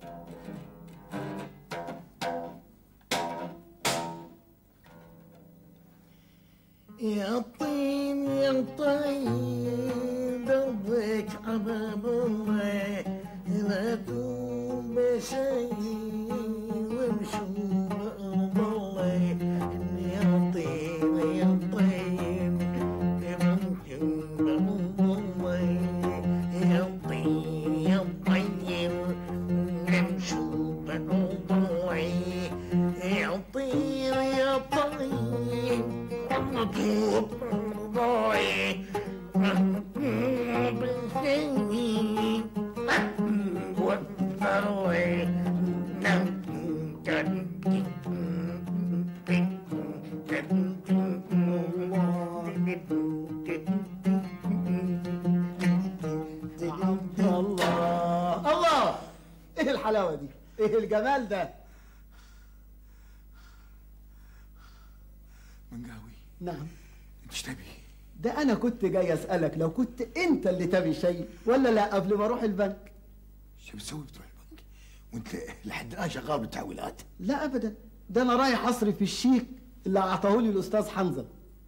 يا طين يا طين دربك عباب الله لا توم شيء وامشوا بأرض الله يا طين يا طين امشوا بأرض الله يا طين يا طين امشوا بأرض الله يا طين يا طين الله الله ايه الحلاوه دي ايه الجمال ده منقاوي نعم انت تبي ده انا كنت جاي اسالك لو كنت انت اللي تبي شيء ولا لا قبل ما اروح البنك شو بتسوي بتروح البنك وانت لحد الان شغال بالتحويلات لا ابدا ده انا رايح اصرف الشيك اللي اعطاهولي الاستاذ حمزه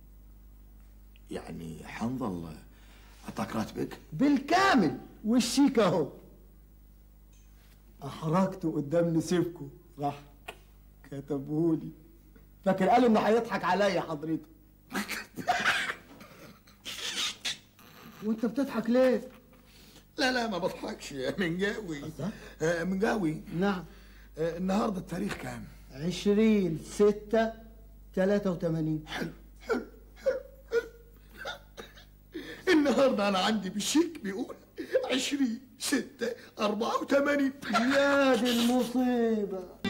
يعني حنظل اعطاك راتبك بالكامل والشيك اهو احرجته قدام نسيبكم راح كتبهولي فاكر قالوا انه هيضحك عليا حضرتك وانت بتضحك ليه لا لا ما بضحكش يا منقاوي آه، منقاوي نعم آه، النهارده التاريخ كام عشرين ستة تلاتة وتمانين حلو النهارده انا عندي بالشيك بيقول عشرين ستة أربعة وثمانين يا دي المصيبة